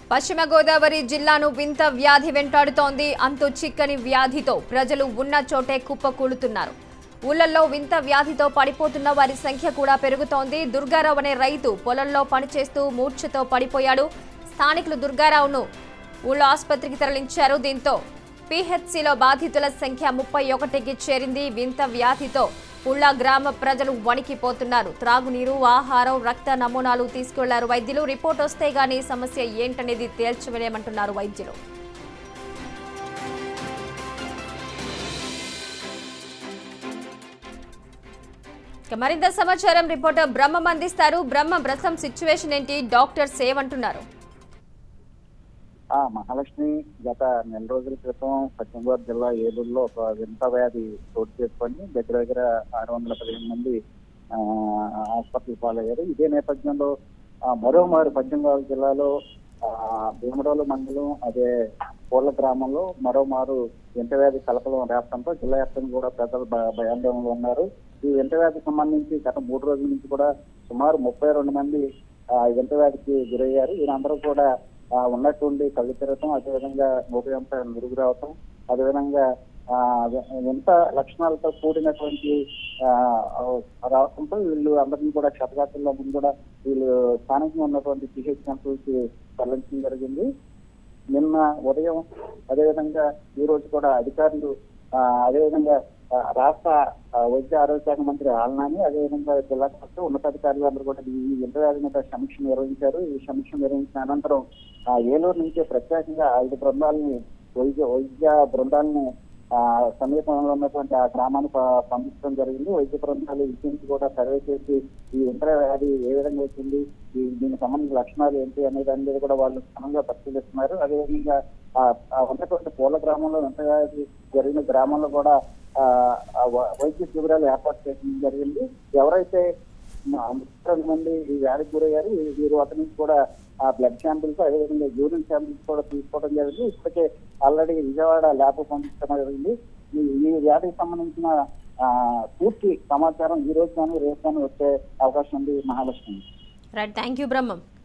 పశ్చిమ గోదావరి జిల్లాను వింత వ్యాధి వెంటాడుతోంది అంతు చిక్కని వ్యాధితో ప్రజలు ఉన్న చోటే కుప్పకూలుతున్నారు ఊళ్ళల్లో వింత వ్యాధితో పడిపోతున్న వారి సంఖ్య కూడా పెరుగుతోంది దుర్గారావు అనే రైతు పొలంలో పనిచేస్తూ మూర్ఛతో పడిపోయాడు స్థానికులు దుర్గారావును ఊళ్ళో ఆసుపత్రికి తరలించారు దీంతో పీహెచ్సీలో బాధితుల సంఖ్య ముప్పై ఒకటికి చేరింది వింత వ్యాధితో ఉళ్ళ గ్రామ ప్రజలు వణికిపోతున్నారు త్రాగునీరు ఆహారం రక్త నమూనాలు తీసుకెళ్లారు వైద్యులు రిపోర్ట్ వస్తే గానీ సమస్య ఏంటనేది తేల్చివేయమంటున్నారు వైద్యులు ఇక మరింత సమాచారం రిపోర్టర్ బ్రహ్మం అందిస్తారు బ్రహ్మ ప్రస్తుతం సిచ్యువేషన్ ఏంటి డాక్టర్స్ ఏమంటున్నారు ఆ మహాలక్ష్మి గత నెల రోజుల క్రితం పశ్చిమ గోదావరి జిల్లా ఏలూరులో ఒక వింత వ్యాధి చోటు చేసుకొని దగ్గర దగ్గర ఆరు వందల పదిహేను మంది ఆ, హాస్పిటల్ పాలయ్యారు ఇదే నేపథ్యంలో ఆ, మరోమారు పశ్చిమ గోదావరి జిల్లాలో ఆ, భీమడోలు మండలం అదే కోళ్ల గ్రామంలో మరోమారు వింత వ్యాధి కలకలం రేపడంతో జిల్లా వ్యాప్తంగా కూడా ప్రజలు భ- భయాందోళనలో ఉన్నారు ఈ వింత వ్యాధికి సంబంధించి గత మూడు రోజుల నుంచి కూడా సుమారు ముప్పై రెండు మంది ఆ, ఈ వింత వ్యాధికి గురయ్యారు వీరందరూ కూడా ఆ, ఉన్నట్టుండి కళ్ళు తిరగటం అదేవిధంగా మూగంత మెరుగు రావటం అదేవిధంగా ఆ, ఎంత లక్షణాలతో కూడినటువంటి ఆ, రావడంతో వీళ్ళు అందరినీ కూడా క్షతగాతుల్లో ముందు కూడా వీళ్ళు స్థానికంగా ఉన్నటువంటి పిహెచ్ సెంటర్కి తరలించడం జరిగింది నిన్న ఉదయం అదేవిధంగా ఈ రోజు కూడా అధికారులు ఆ, అదేవిధంగా ఆ, రాష్ట్ర ఆ, వైద్య ఆరోగ్య శాఖ మంత్రి ఆలనాని అదేవిధంగా జిల్లా కలెక్టర్ ఉన్నతాధికారులు అందరూ కూడా ఈ ఇంటర్వ్యూ మీద సమీక్ష నిర్వహించారు ఈ సమీక్ష నిర్వహించిన అనంతరం ఆ, ఏలూరు నుంచి ప్రత్యేకంగా ఐదు బృందాలని వైద్య వైద్య బృందాలని ఆ సమీపంలో ఉన్నటువంటి ఆ గ్రామాన్ని ప- పంపించడం జరిగింది వైద్య బృందాలు ఇంటి నుంచి కూడా సర్వే చేసి ఈ ఇంటర్ వ్యాధి ఏ విధంగా వచ్చింది ఈ దీనికి సంబంధించిన లక్షణాలు ఏంటి అనే దాని మీద కూడా వాళ్ళు క్షుణ్ణంగా పరిశీలిస్తున్నారు అదేవిధంగా ఆ ఆ ఉన్నటువంటి పూల గ్రామంలో ఇంటర్ వ్యాధి జరిగిన గ్రామంలో కూడా ఆ ఆ వ- వైద్య శిబిరాలు ఏర్పాటు చేయడం జరిగింది ఎవరైతే ముప్పై మంది ఈ వ్యాధికి గురయ్యారు ఈ- వీరు అతని నుంచి కూడా ఆ బ్లడ్ శాంపిల్స్ అదేవిధంగా యూరిన్ శాంపిల్స్ కూడా తీసుకోవడం జరిగింది ఇప్పటికే ఆల్రెడీ విజయవాడ ల్యాబ్ పంపించడం జరిగింది ఈ ఈ వ్యాధికి సంబంధించిన ఆ, పూర్తి సమాచారం ఈ రోజు కానీ రేపు కానీ వచ్చే అవకాశం ఉంది Mahalakshmi right thank you Brahmam